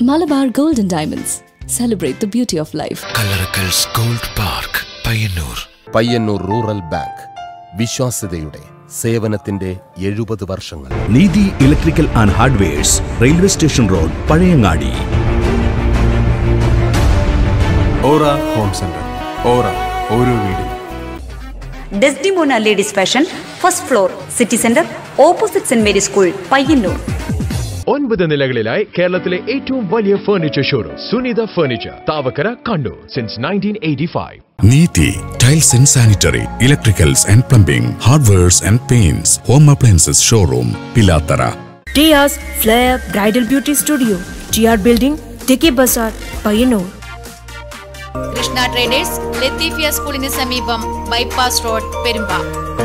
Malabar Gold and Diamonds. Celebrate the beauty of life. Kallarakkals gold park Payyanur Payyanur rural bank വിശ്വാസ്യതയുടെ സേവനത്തിന്റെ എഴുപത് വർഷങ്ങൾ Neethi electrical and hardwares railway station road Pazhayangadi Ora home centre Ora ഓരോ വീടും Desdemona ladies fashion first floor city centre opposite saint Mary school Payyanur ഒൻപത് നിലകളിലായി കേരളത്തിലെ ഏറ്റവും വലിയ furniture showroom Sunitha furniture Thavakkara Kannur since nineteen eighty five Neethi tiles and sanitary electricals and plumbing hardwares and paints home appliances showroom Pilathara Tia's Flair Bridal Beauty Studio, TR Building, Tiki Bazaar, Payanur. Krishna traders Latheefiya സ്കൂളിന് സമീപം bypass road Perumba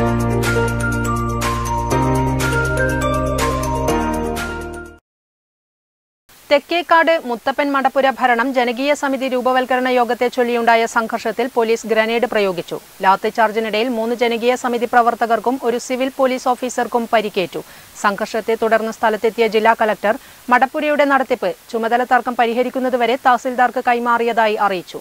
Thekkekkad Muthappan മടപ്പുര ഭരണം ജനകീയ സമിതി രൂപവൽക്കരണ യോഗത്തെ ചൊല്ലിയുണ്ടായ സംഘർഷത്തിൽ police grenade പ്രയോഗിച്ചു ലാത്തി ചാർജിനിടയിൽ മൂന്ന് ജനകീയ സമിതി പ്രവർത്തകർക്കും ഒരു സിവിൽ പോലീസ് ഓഫീസർക്കും പരിക്കേറ്റു സംഘർഷത്തെ തുടർന്ന് സ്ഥലത്തെത്തിയ ജില്ലാ കലക്ടർ മടപ്പുരയുടെ നടത്തിപ്പ് ചുമതല തർക്കം പരിഹരിക്കുന്നതുവരെ തഹസിൽദാർക്ക് കൈമാറിയതായി അറിയിച്ചു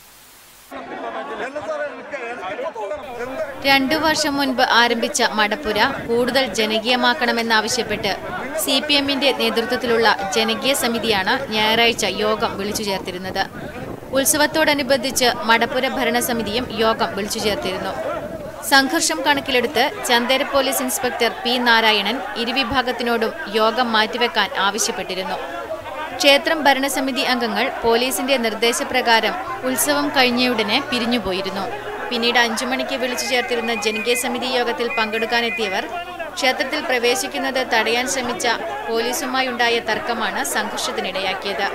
രണ്ടു വർഷം മുൻപ് ആരംഭിച്ച മടപ്പുര കൂടുതൽ ജനകീയമാക്കണമെന്നാവശ്യപ്പെട്ട് സി പി എമ്മിന്റെ നേതൃത്വത്തിലുള്ള ജനകീയ സമിതിയാണ് ഞായറാഴ്ച യോഗം വിളിച്ചു ചേർത്തിരുന്നത് ഉത്സവത്തോടനുബന്ധിച്ച് മടപ്പുര ഭരണസമിതിയും യോഗം വിളിച്ചു ചേർത്തിരുന്നു സംഘർഷം കണക്കിലെടുത്ത് Chandera police inspector P Narayanan ഇരുവിഭാഗത്തിനോടും യോഗം മാറ്റിവെക്കാൻ ആവശ്യപ്പെട്ടിരുന്നു ക്ഷേത്രം ഭരണസമിതി അംഗങ്ങൾ പോലീസിന്റെ നിർദ്ദേശപ്രകാരം ഉത്സവം കഴിഞ്ഞയുടനെ പിരിഞ്ഞുപോയിരുന്നു പിന്നീട് അഞ്ചു മണിക്ക് വിളിച്ചു ചേർത്തിരുന്ന ജനകീയ സമിതി യോഗത്തിൽ പങ്കെടുക്കാനെത്തിയവർ ക്ഷേത്രത്തിൽ പ്രവേശിക്കുന്നത് തടയാൻ ശ്രമിച്ച പോലീസുമായുണ്ടായ തർക്കമാണ് സംഘർഷത്തിനിടയാക്കിയത്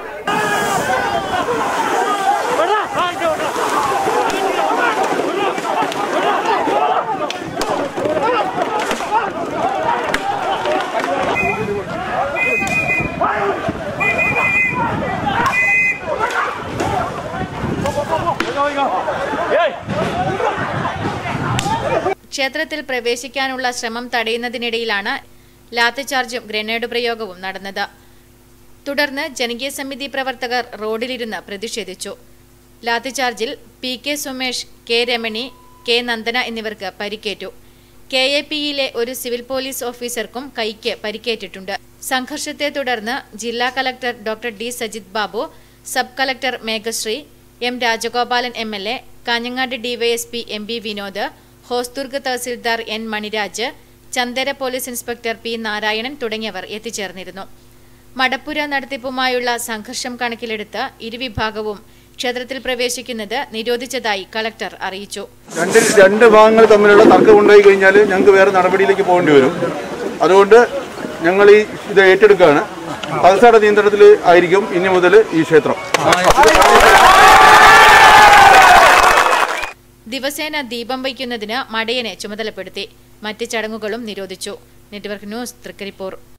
ക്ഷേത്രത്തിൽ പ്രവേശിക്കാനുള്ള ശ്രമം തടയുന്നതിനിടയിലാണ് ലാത്തിചാർജും ഗ്രനേഡ് പ്രയോഗവും നടന്നത് തുടർന്ന് ജനകീയ സമിതി പ്രവർത്തകർ റോഡിലിരുന്ന് പ്രതിഷേധിച്ചു ലാത്തിചാർജിൽ P K Sumesh K Ramani K Nandana എന്നിവർക്ക് പരിക്കേറ്റു കെ എ പിയിലെ ഒരു സിവിൽ പോലീസ് ഓഫീസർക്കും കൈക്ക് പരിക്കേറ്റിട്ടുണ്ട് സംഘർഷത്തെ തുടർന്ന് ജില്ലാ collector doctor D Sajith Babu sub collector Meghashree M Rajagopalan M L A Kanhangad DYSP M B Vinod Hosdurg തഹസിൽദാർ N Maniraj Chandera police inspector P Narayanan തുടങ്ങിയവർ എത്തിച്ചേർന്നിരുന്നു മടപ്പുര നടത്തിപ്പുമായുള്ള സംഘർഷം കണക്കിലെടുത്ത് ഇരുവിഭാഗവും ക്ഷേത്രത്തിൽ പ്രവേശിക്കുന്നത് നിരോധിച്ചതായി കളക്ടർ അറിയിച്ചു രണ്ട് രണ്ട് ഭാഗങ്ങൾ തമ്മിലുള്ള തർക്കം ഉണ്ടായി കഴിഞ്ഞാൽ ഞങ്ങൾക്ക് വേറെ നടപടിയിലേക്ക് പോകേണ്ടി വരും അതുകൊണ്ട് ഞങ്ങൾ ഈ ഇത് ഏറ്റെടുക്കുകയാണ് തലസ്ഥാന നിയന്ത്രണത്തിൽ ആയിരിക്കും ഇനി മുതൽ ഈ ക്ഷേത്രം ദിവസേന ദീപം വയ്ക്കുന്നതിന് മടയനെ ചുമതലപ്പെടുത്തി മറ്റ് ചടങ്ങുകളും നിരോധിച്ചു നെറ്റ്വർക്ക് ന്യൂസ് തൃക്കരിപ്പൂർ